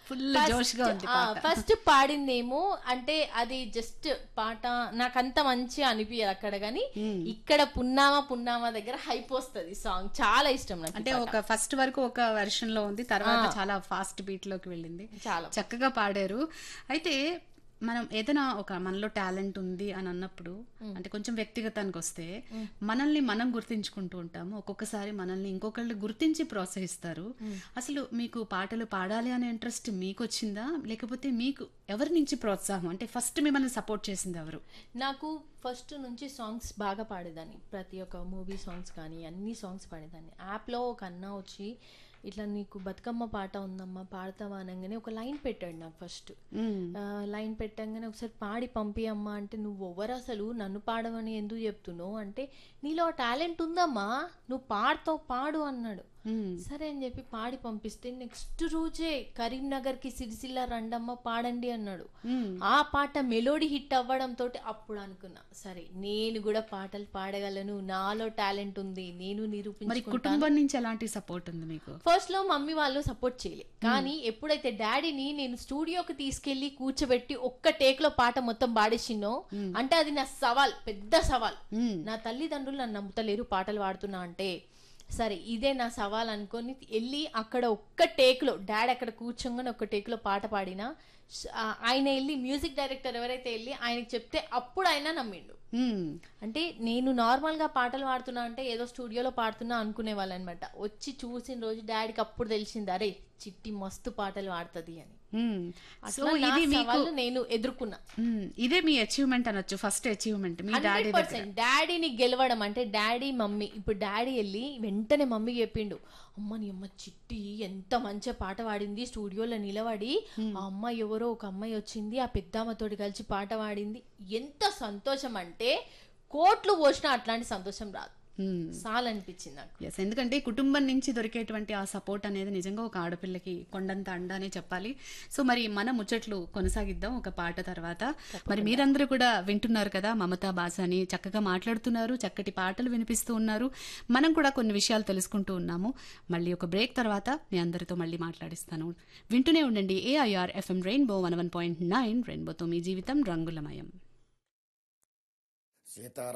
Full జోష్గా ఉంది పాట first పాడిందేమో అంటే అది జస్ట్ పాట నాకంత మంచి అనిపించదు అక్కడ గానీ ఇక్కడ పున్నామా పున్నామా దగ్గర హైప్ వస్తుంది సాంగ్ చాలా ఇష్టం నాకు అంటే ఒక ఫస్ట్ వరకు ఒక వెర్షన్ లో ఉంది తర్వాత చాలా ఫాస్ట్ బీట్ లోకి వెళ్ళింది చాలా చక్కగా పాడారు అయితే మనం ఏదైనా ఒక మనలో టాలెంట్ ఉంది అని అన్నప్పుడు అంటే కొంచెం వ్యక్తిగతానికి వస్తే మనల్ని మనం గుర్తించుకుంటూ ఉంటాము ఒక్కొక్కసారి మనల్ని ఇంకొకళ్ళు గుర్తించి ప్రోత్సహిస్తారు అసలు మీకు పాటలు పాడాలి అనే ఇంట్రెస్ట్ మీకు వచ్చిందా లేకపోతే మీకు ఎవరి నుంచి ప్రోత్సాహం అంటే ఫస్ట్ మిమ్మల్ని సపోర్ట్ చేసింది ఎవరు నాకు ఫస్ట్ నుంచి సాంగ్స్ బాగా పాడేదాన్ని ప్రతి ఒక్క మూవీ సాంగ్స్ కానీ అన్ని సాంగ్స్ పాడేదాన్ని యాప్లో ఒక అన్న వచ్చి ఇట్లా నీకు బతుకమ్మ పాట ఉందమ్మా పాడతావా అనగానే ఒక లైన్ పెట్టాడు నాకు ఫస్ట్ లైన్ పెట్టంగానే ఒకసారి పాడి పంపి అమ్మా అంటే నువ్వు ఎవరు అసలు నన్ను పాడమని ఎందుకు చెప్తున్నావు అంటే నీలో టాలెంట్ ఉందమ్మా నువ్వు పాడతావు పాడు అన్నాడు సరే అని చెప్పి పాడి పంపిస్తే నెక్స్ట్ రోజే కరీంనగర్ కి సిరిసిల్ల రండమ్మ పాడండి అన్నాడు ఆ పాట మెలోడీ హిట్ అవ్వడంతో అప్పుడు అనుకున్నా సరే నేను కూడా పాటలు పాడగలను నాలో టాలెంట్ ఉంది నేను మరి నిరూపించుకుంటా కుటుంబం నుంచి ఎలాంటి సపోర్ట్ ఉంది మీకు ఫస్ట్ లో మమ్మీ వాళ్ళు సపోర్ట్ చేయలే కానీ ఎప్పుడైతే డాడీని నేను స్టూడియోకి తీసుకెళ్లి కూర్చోబెట్టి ఒక్క టేక్ లో పాట మొత్తం పాడేసినో అంటే అది నా సవాల్ పెద్ద సవాల్ మ్మ్. నా తల్లిదండ్రులు నన్ను నమ్ముతలేరు పాటలు పాడుతున్నా అంటే సరే ఇదే నా సవాల్ అనుకొని వెళ్ళి అక్కడ ఒక్క టేక్ లో డాడీ అక్కడ కూర్చోగానే ఒక్క టేక్ లో పాట పాడినా స- ఆ, ఆయన వెళ్ళి మ్యూజిక్ డైరెక్టర్ ఎవరైతే వెళ్ళి ఆయనకి చెప్తే అప్పుడు ఆయన నమ్మిండు మ్మ్. అంటే నేను నార్మల్ గా పాటలు పాడుతున్నా అంటే ఏదో స్టూడియోలో పాడుతున్నా అనుకునే వాళ్ళు అనమాట వచ్చి చూసిన రోజు డాడీకి అప్పుడు తెలిసింది అరే చిట్టి మస్తు పాటలు పాడుతుంది అని మ్మ్. సో అట్లా నా ఇది మీకు సవాళ్ళు నేను ఎదుర్కొన్నా మ్మ్. ఇదే మీ అచీవ్మెంట్ అనొచ్చు ఫస్ట్ అచీవ్మెంట్ మీ డాడీ హండ్రెడ్ పర్సెంట్ డాడీని గెలవడం అంటే డాడీ మమ్మీ ఇప్పుడు డాడీ వెళ్ళి వెంటనే మమ్మీకి చెప్పిండు అమ్మ నీ అమ్మ చిట్టి ఎంత మంచిగా పాట పాడింది స్టూడియోలో నిలబడి ఆ అమ్మాయి ఎవరో ఒక అమ్మాయి వచ్చింది ఆ పెద్దమ్మతోటి కలిసి పాట పాడింది ఎంత సంతోషం అంటే కోట్లు పోసినా అట్లాంటి సంతోషం రాదు చాలా అనిపించింది నాకు ఎస్ ఎందుకంటే కుటుంబం నుంచి దొరికేటువంటి ఆ సపోర్ట్ అనేది నిజంగా ఒక ఆడపిల్లకి కొండంత అండ అనే చెప్పాలి సో మరి మన ముచ్చట్లు కొనసాగిద్దాం ఒక పాట తర్వాత మరి మీరందరూ కూడా వింటున్నారు కదా మమతా బాసాని చక్కగా మాట్లాడుతున్నారు చక్కటి పాటలు వినిపిస్తూ ఉన్నారు మనం కూడా కొన్ని విషయాలు తెలుసుకుంటూ ఉన్నాము మళ్ళీ ఒక బ్రేక్ తర్వాత మీ అందరితో మళ్ళీ మాట్లాడిస్తాను వింటూనే ఉండండి AIR FM rainbow one one point nine రెయిన్బోతో మీ జీవితం రంగులమయం సీతారా